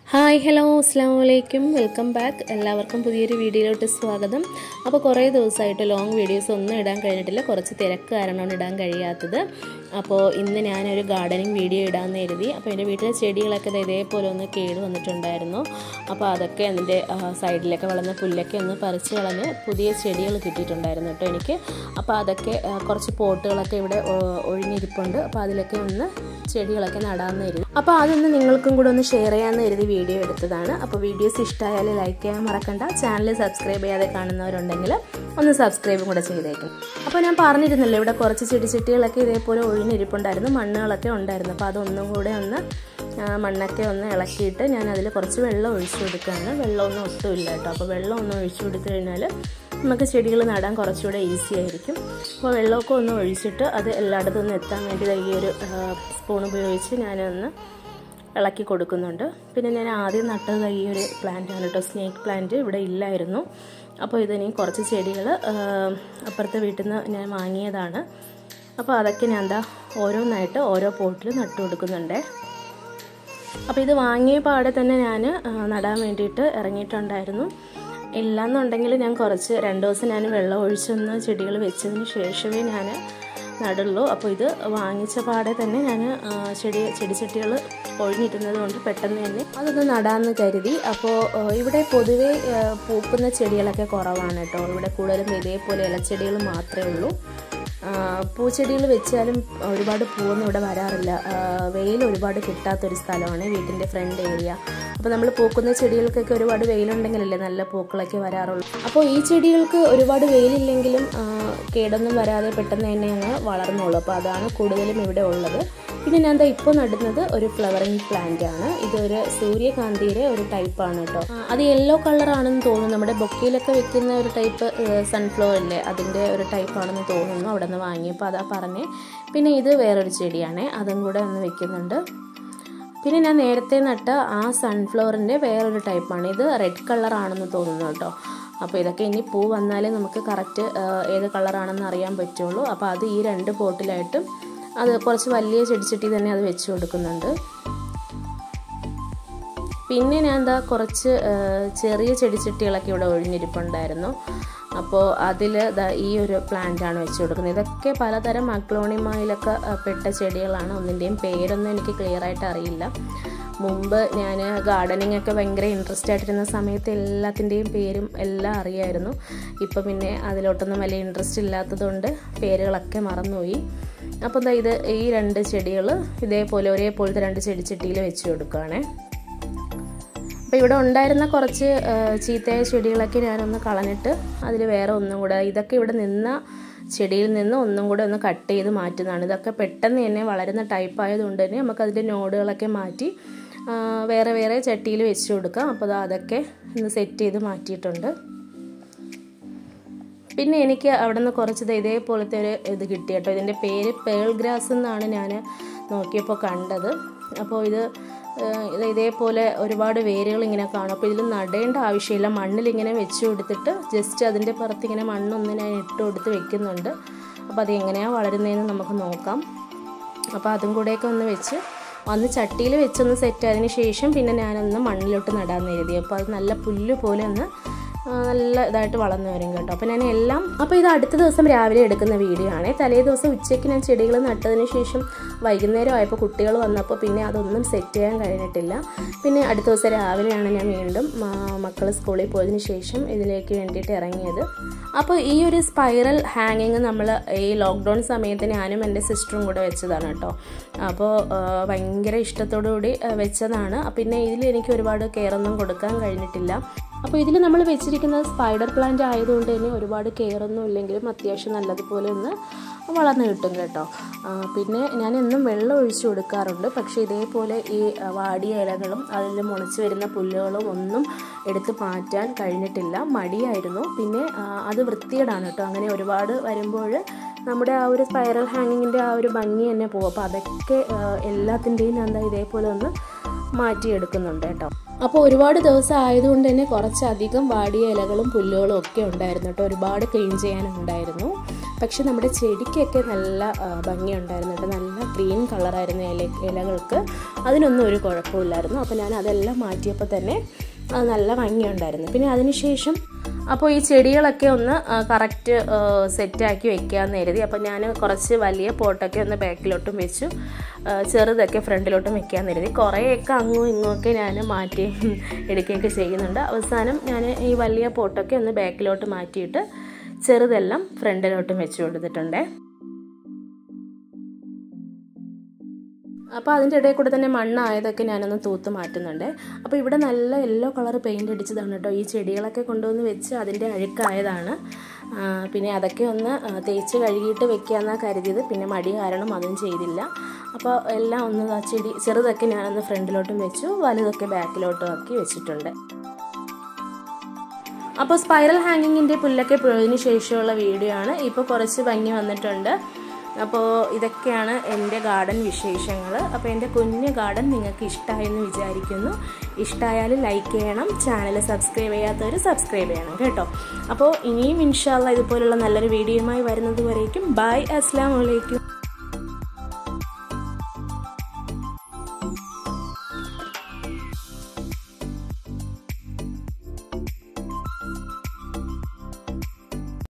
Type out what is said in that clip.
hi hello അസ്സാം വലൈക്കും welcome back എല്ലാവർക്കും പുതിയൊരു വീഡിയോയിലോട്ട് സ്വാഗതം അപ്പോൾ കുറേ ദിവസമായിട്ട് ലോങ് വീഡിയോസ് ഒന്നും ഇടാൻ കഴിഞ്ഞിട്ടില്ല കുറച്ച് തിരക്ക് കാരണമാണ് ഇടാൻ കഴിയാത്തത് അപ്പോൾ ഇന്ന് ഞാനൊരു ഗാർഡനിങ് വീഡിയോ ഇടാമെന്ന് കരുതി അപ്പോൾ എൻ്റെ വീട്ടിലെ ചെടികളൊക്കെ ദേ ഇതേപോലെ ഒന്ന് കേട് വന്നിട്ടുണ്ടായിരുന്നു അപ്പോൾ അതൊക്കെ അതിൻ്റെ സൈഡിലൊക്കെ വളർന്ന പുല്ലൊക്കെ ഒന്ന് പറിച്ച് കളഞ്ഞ് പുതിയ ചെടികൾ കിട്ടിയിട്ടുണ്ടായിരുന്നു കേട്ടോ എനിക്ക് അപ്പോൾ അതൊക്കെ ആ, കുറച്ച് പോട്ടുകളൊക്കെ ഇവിടെ ഒ- ഒഴിഞ്ഞിരിപ്പുണ്ട് അപ്പോൾ അതിലൊക്കെ ഒന്ന് ചെടികളൊക്കെ നടാമെന്ന് കരുതി അപ്പോൾ അതൊന്ന് നിങ്ങൾക്കും കൂടെ ഒന്ന് ഷെയർ ചെയ്യാമെന്ന് കരുതി വീഡിയോ എടുത്തതാണ് അപ്പോൾ വീഡിയോസ് ഇഷ്ടമായാൽ ലൈക്ക് ചെയ്യാൻ മറക്കണ്ട ചാനൽ സബ്സ്ക്രൈബ് ചെയ്യാതെ കാണുന്നവരുണ്ടെങ്കിൽ ഒന്ന് സബ്സ്ക്രൈബും കൂടെ ചെയ്തേക്കും അപ്പോൾ ഞാൻ പറഞ്ഞിരുന്നല്ലോ ഇവിടെ കുറച്ച് ചെടിച്ചട്ടികളൊക്കെ ഇതേപോലെ ഒഴിഞ്ഞിരിപ്പുണ്ടായിരുന്നു മണ്ണുകളൊക്കെ ഉണ്ടായിരുന്നു അപ്പോൾ അതൊന്നും കൂടെ ഒന്ന് ആ, മണ്ണൊക്കെ ഒന്ന് ഇളക്കിയിട്ട് ഞാൻ അതിൽ കുറച്ച് വെള്ളം ഒഴിച്ചു കൊടുക്കുകയാണ് വെള്ളമൊന്നും ഒട്ടുമില്ല കേട്ടോ അപ്പോൾ വെള്ളം ഒന്ന് ഒഴിച്ചു കൊടുത്തു കഴിഞ്ഞാൽ നമുക്ക് ചെടികൾ നടാൻ കുറച്ചുകൂടെ ഈസി ആയിരിക്കും അപ്പോൾ വെള്ളമൊക്കെ ഒന്ന് ഒഴിച്ചിട്ട് അത് എല്ലായിടത്തും ഒന്ന് എത്താൻ വേണ്ടി ദാ ഈ ഒരു സ്പൂൺ ഉപയോഗിച്ച് ഞാനൊന്ന് ഇളക്കി കൊടുക്കുന്നുണ്ട് പിന്നെ ഞാൻ ആദ്യം നട്ടത് ദാ ഈ ഒരു പ്ലാന്റ് ആണ് കേട്ടോ സ്നേക്ക് പ്ലാന്റ് ഇവിടെ ഇല്ലായിരുന്നു അപ്പോൾ ഇതിനി കുറച്ച് ചെടികൾ അപ്പുറത്തെ വീട്ടിൽ നിന്ന് ഞാൻ വാങ്ങിയതാണ് അപ്പോൾ അതൊക്കെ ഞാൻ എന്താ ഓരോന്നായിട്ട് ഓരോ പോട്ടിൽ നട്ടു കൊടുക്കുന്നുണ്ടേ അപ്പോൾ ഇത് വാങ്ങിയ പാടെ തന്നെ ഞാൻ നടാൻ വേണ്ടിയിട്ട് ഇറങ്ങിയിട്ടുണ്ടായിരുന്നു ഇല്ലാന്നുണ്ടെങ്കിൽ ഞാൻ കുറച്ച് രണ്ട് ദിവസം ഞാൻ വെള്ളം ഒഴിച്ചൊന്ന് ചെടികൾ വെച്ചതിന് ശേഷമേ ഞാൻ നടുള്ളൂ അപ്പോൾ ഇത് വാങ്ങിച്ച പാടെ തന്നെ ഞാൻ ചെടി ചെടിച്ചട്ടികൾ ഒഴിഞ്ഞിരുന്നത് കൊണ്ട് പെട്ടെന്ന് തന്നെ അതൊന്ന് നടാമെന്ന് കരുതി അപ്പോൾ ആ, ഇവിടെ പൊതുവേ ആ, പൂക്കുന്ന ചെടികളൊക്കെ കുറവാണ് കേട്ടോ ഇവിടെ കൂടുതലും ഇതേപോലെ ഇലച്ചെടികൾ മാത്രമേ ഉള്ളൂ ആ, പൂച്ചെടികൾ വെച്ചാലും ഒരുപാട് പൂവൊന്നും ഇവിടെ വരാറില്ല ആ, വെയിൽ ഒരുപാട് കിട്ടാത്തൊരു സ്ഥലമാണ് വീട്ടിൻ്റെ ഫ്രണ്ട് ഏരിയ അപ്പോൾ നമ്മൾ പൂക്കുന്ന ചെടികൾക്കൊക്കെ ഒരുപാട് വെയിലുണ്ടെങ്കിലല്ലേ നല്ല പൂക്കളൊക്കെ വരാറുള്ളൂ അപ്പോൾ ഈ ചെടികൾക്ക് ഒരുപാട് വെയിലില്ലെങ്കിലും ആ, കേടൊന്നും വരാതെ പെട്ടെന്ന് തന്നെ അങ്ങ് വളർന്നോളൂ അപ്പോൾ അതാണ് കൂടുതലും ഇവിടെ ഉള്ളത് പിന്നെ ഞാൻ ദാ ഇപ്പോൾ നടുന്നത് ഒരു ഫ്ലവറിങ് പ്ലാന്റ് ആണ് ഇതൊരു സൂര്യകാന്തിയുടെ ഒരു ടൈപ്പാണ് കേട്ടോ ആ, അത് യെല്ലോ കളറാണെന്ന് തോന്നുന്നു നമ്മുടെ ബൊക്കയിലൊക്കെ വെക്കുന്ന ഒരു ടൈപ്പ് സൺഫ്ലവർ അല്ലേ അതിൻ്റെ ഒരു ടൈപ്പാണെന്ന് തോന്നുന്നു അവിടെ നിന്ന് വാങ്ങിയപ്പോൾ അതാ പറഞ്ഞേ പിന്നെ ഇത് വേറൊരു ചെടിയാണ് അതും കൂടെ ഒന്ന് വെക്കുന്നുണ്ട് പിന്നെ ഞാൻ നേരത്തെ നട്ട ആ സൺഫ്ലവറിൻ്റെ വേറൊരു ടൈപ്പാണ് ഇത് റെഡ് കളറാണെന്ന് തോന്നുന്നു കേട്ടോ അപ്പോൾ ഇതൊക്കെ ഇനി പൂ വന്നാലേ നമുക്ക് കറക്റ്റ് ഏത് കളറാണെന്ന് അറിയാൻ പറ്റുള്ളൂ അപ്പോൾ അത് ഈ രണ്ട് പോട്ടിലായിട്ടും അത് കുറച്ച് വലിയ ചെടിച്ചട്ടി തന്നെ അത് വെച്ച് കൊടുക്കുന്നുണ്ട് പിന്നെ ഞാൻ എന്താ കുറച്ച് ആ, ചെറിയ ചെടിച്ചട്ടികളൊക്കെ ഇവിടെ ഒഴിഞ്ഞിരിപ്പുണ്ടായിരുന്നു അപ്പോൾ അതിൽ ഈ ഒരു പ്ലാന്റ് ആണ് വെച്ച് കൊടുക്കുന്നത് ഇതൊക്കെ പലതരം അക്ലോണിമായിലൊക്കെ ആ, പെട്ട ചെടികളാണ് ഒന്നിൻ്റെയും പേരൊന്നും എനിക്ക് ക്ലിയർ ആയിട്ട് അറിയില്ല മുമ്പ് ഞാൻ ഗാർഡനിങ് ഒക്കെ ഭയങ്കര ഇൻട്രസ്റ്റ് ആയിട്ടിരുന്ന സമയത്ത് എല്ലാത്തിൻ്റെയും പേരും എല്ലാം അറിയായിരുന്നു ഇപ്പോൾ പിന്നെ അതിലോട്ടൊന്നും വലിയ ഇൻട്രസ്റ്റ് ഇല്ലാത്തതുകൊണ്ട് പേരുകളൊക്കെ മറന്നുപോയി അപ്പോൾ ദാ ഇത് ഈ രണ്ട് ചെടികൾ ഇതേപോലെ ഒരേപോലത്തെ രണ്ട് ചെടിച്ചട്ടിയിൽ വെച്ച് കൊടുക്കുകയാണേ അപ്പോൾ ഇവിടെ ഉണ്ടായിരുന്ന കുറച്ച് ആ, ചീത്തയായ ചെടികളൊക്കെ ഞാനൊന്ന് കളഞ്ഞിട്ട് അതിൽ വേറെ ഒന്നും കൂടെ ഇതൊക്കെ ഇവിടെ നിന്ന ചെടിയിൽ നിന്ന് ഒന്നും കൂടെ ഒന്ന് കട്ട് ചെയ്ത് മാറ്റുന്നതാണ് ഇതൊക്കെ പെട്ടെന്ന് തന്നെ വളരുന്ന ടൈപ്പ് ആയതുകൊണ്ട് തന്നെ നമുക്ക് അതിൻ്റെ നോഡുകളൊക്കെ മാറ്റി ആ, വേറെ വേറെ ചട്ടിയിൽ വെച്ച് കൊടുക്കാം അപ്പോൾ ദാ അതൊക്കെ ഒന്ന് സെറ്റ് ചെയ്ത് മാറ്റിയിട്ടുണ്ട് പിന്നെ എനിക്ക് അവിടെ നിന്ന് കുറച്ച് ദേ ഇതേപോലത്തെ ഒരു ഇത് കിട്ടി കേട്ടോ ഇതിൻ്റെ പേര് പേൾ ഗ്രാസ് എന്നാണ് ഞാൻ നോക്കിയപ്പോൾ കണ്ടത് അപ്പോൾ ഇത് ഏഹ്, ഇത് ഇതേപോലെ ഒരുപാട് വേരുകൾ ഇങ്ങനെ കാണും അപ്പോൾ ഇതിൽ നടേണ്ട ആവശ്യമില്ല മണ്ണിൽ ഇങ്ങനെ വെച്ച് കൊടുത്തിട്ട് ജസ്റ്റ് അതിൻ്റെ പുറത്ത് ഇങ്ങനെ മണ്ണൊന്ന് ഞാൻ ഇട്ട് കൊടുത്ത് വെക്കുന്നുണ്ട് അപ്പോൾ അത് എങ്ങനെയാണ് വളരുന്നതെന്ന് നമുക്ക് നോക്കാം അപ്പോൾ അതും കൂടെയൊക്കെ ഒന്ന് വെച്ച് ഒന്ന് ചട്ടിയിൽ വെച്ചൊന്ന് സെറ്റ് ആയതിന് ശേഷം പിന്നെ ഞാനൊന്ന് മണ്ണിലോട്ട് നടാമെന്ന് എഴുതി അപ്പോൾ അത് നല്ല പുല്ല് പോലെ ഒന്ന് ആ, നല്ല ഇതായിട്ട് വളർന്നു വരും കേട്ടോ അപ്പോൾ ഞാൻ എല്ലാം അപ്പോൾ ഇത് അടുത്ത ദിവസം രാവിലെ എടുക്കുന്ന വീഡിയോ ആണ് തലേ ദിവസം ഉച്ചയ്ക്ക് ഞാൻ ചെടികൾ നട്ടതിന് ശേഷം വൈകുന്നേരം ആയപ്പോൾ കുട്ടികൾ വന്നപ്പോൾ പിന്നെ അതൊന്നും സെറ്റ് ചെയ്യാൻ കഴിഞ്ഞിട്ടില്ല പിന്നെ അടുത്ത ദിവസം രാവിലെയാണ് ഞാൻ വീണ്ടും മക്കൾ സ്കൂളിൽ പോയതിന് ശേഷം ഇതിലേക്ക് വേണ്ടിയിട്ട് ഇറങ്ങിയത് അപ്പോൾ ഈ ഒരു സ്പൈറൽ ഹാങ്ങിങ് നമ്മൾ ഈ ലോക്ക്ഡൗൺ സമയത്ത് ഞാനും എൻ്റെ സിസ്റ്ററും കൂടെ വെച്ചതാണ് കേട്ടോ അപ്പോൾ ആ, ഭയങ്കര ഇഷ്ടത്തോടു കൂടി ആ, വെച്ചതാണ് പിന്നെ ഇതിൽ എനിക്ക് ഒരുപാട് കെയർ ഒന്നും കൊടുക്കാൻ കഴിഞ്ഞിട്ടില്ല അപ്പോൾ ഇതിൽ നമ്മൾ വെച്ചിരിക്കുന്നത് സ്പൈഡർ പ്ലാന്റ് ആയതുകൊണ്ട് തന്നെ ഒരുപാട് കെയർ ഒന്നും ഇല്ലെങ്കിലും അത്യാവശ്യം നല്ലതുപോലെ ഒന്ന് വളർന്നു കിട്ടും കേട്ടോ ആ, പിന്നെ ഞാൻ എന്നും വെള്ളം ഒഴിച്ചു കൊടുക്കാറുണ്ട് പക്ഷേ ഇതേപോലെ ഈ ആ, വാടിയ ഇലകളും അതിൽ മുളച്ച് വരുന്ന പുല്ലുകളും ഒന്നും എടുത്ത് മാറ്റാൻ കഴിഞ്ഞിട്ടില്ല മടിയായിരുന്നു പിന്നെ ആ, അത് വൃത്തികേടാണ് കേട്ടോ അങ്ങനെ ഒരുപാട് വരുമ്പോൾ നമ്മുടെ ആ ഒരു സ്പൈറൽ ഹാങ്ങിങ്ങിൻ്റെ ആ ഒരു ഭംഗി തന്നെ പോകും അപ്പോൾ അതൊക്കെ ആ, എല്ലാത്തിൻ്റെയും ഞാൻ ദാ ഇതേപോലെ ഒന്ന് മാറ്റിയെടുക്കുന്നുണ്ട് കേട്ടോ അപ്പോൾ ഒരുപാട് ദിവസം ആയതുകൊണ്ട് തന്നെ കുറച്ചധികം വാടിയ ഇലകളും പുല്ലുകളും ഒക്കെ ഉണ്ടായിരുന്നു കേട്ടോ ഒരുപാട് ക്ലീൻ ചെയ്യാനുണ്ടായിരുന്നു പക്ഷെ നമ്മുടെ ചെടിക്കൊക്കെ നല്ല ഭംഗിയുണ്ടായിരുന്നു കേട്ടോ നല്ല ഗ്രീൻ കളറായിരുന്നു ഇല ഇലകൾക്ക് അതിനൊന്നും ഒരു കുഴപ്പമില്ലായിരുന്നു അപ്പോൾ ഞാൻ അതെല്ലാം മാറ്റിയപ്പോൾ തന്നെ അത് നല്ല ഭംഗിയുണ്ടായിരുന്നു പിന്നെ അതിനുശേഷം അപ്പോൾ ഈ ചെടികളൊക്കെ ഒന്ന് കറക്റ്റ് സെറ്റാക്കി വെക്കാമെന്ന് കരുതി അപ്പോൾ ഞാൻ കുറച്ച് വലിയ പോട്ടൊക്കെ ഒന്ന് ബാക്കിലോട്ടും വെച്ചു ചെറുതൊക്കെ ഫ്രണ്ടിലോട്ടും വെക്കാമെന്ന് കരുതി കുറേയൊക്കെ അങ്ങും ഇങ്ങുമൊക്കെ ഞാൻ മാറ്റി എടുക്കുകയൊക്കെ ചെയ്യുന്നുണ്ട് അവസാനം ഞാൻ ഈ വലിയ പോട്ടൊക്കെ ഒന്ന് ബാക്കിലോട്ട് മാറ്റിയിട്ട് ചെറുതെല്ലാം ഫ്രണ്ടിലോട്ടും വെച്ച് കൊടുത്തിട്ടുണ്ട് അപ്പോൾ അതിൻ്റെ ഇടയിൽ കൂടെ തന്നെ മണ്ണായതൊക്കെ ഞാനൊന്ന് തൂത്ത് മാറ്റുന്നുണ്ട് അപ്പോൾ ഇവിടെ നല്ല യെല്ലോ കളർ പെയിൻ്റ് അടിച്ചതാണ് കേട്ടോ ഈ ചെടികളൊക്കെ കൊണ്ടുവന്ന് വെച്ച് അതിൻ്റെ അഴുക്കായതാണ് പിന്നെ അതൊക്കെ ഒന്ന് തേച്ച് കഴുകിയിട്ട് വെക്കാമെന്നാണ് കരുതിയത് പിന്നെ മടി കാരണം അതും ചെയ്തില്ല അപ്പോൾ എല്ലാം ഒന്ന് ആ ചെടി ചെറുതൊക്കെ ഞാനൊന്ന് ഫ്രണ്ടിലോട്ടും വെച്ചു വലുതൊക്കെ ബാക്കിലോട്ടും ആക്കി വെച്ചിട്ടുണ്ട് അപ്പോൾ സ്പൈറൽ ഹാങ്ങിങ്ങിൻ്റെ പുല്ലൊക്കെ പോയതിന് ശേഷമുള്ള വീഡിയോ ആണ് ഇപ്പോൾ കുറച്ച് ഭംഗി വന്നിട്ടുണ്ട് അപ്പോൾ ഇതൊക്കെയാണ് എൻ്റെ ഗാർഡൻ വിശേഷങ്ങൾ അപ്പോൾ എൻ്റെ കുഞ്ഞ് ഗാർഡൻ നിങ്ങൾക്ക് ഇഷ്ടമായെന്ന് വിചാരിക്കുന്നു ഇഷ്ടമായാൽ ലൈക്ക് ചെയ്യണം ചാനൽ സബ്സ്ക്രൈബ് ചെയ്യാത്തവർ സബ്സ്ക്രൈബ് ചെയ്യണം കേട്ടോ അപ്പോൾ ഇനിയും ഇൻഷാല്ല ഇതുപോലുള്ള നല്ലൊരു വീഡിയോയുമായി വരുന്നത് വരേക്കും ബൈ അസ്സാം വലൈക്കും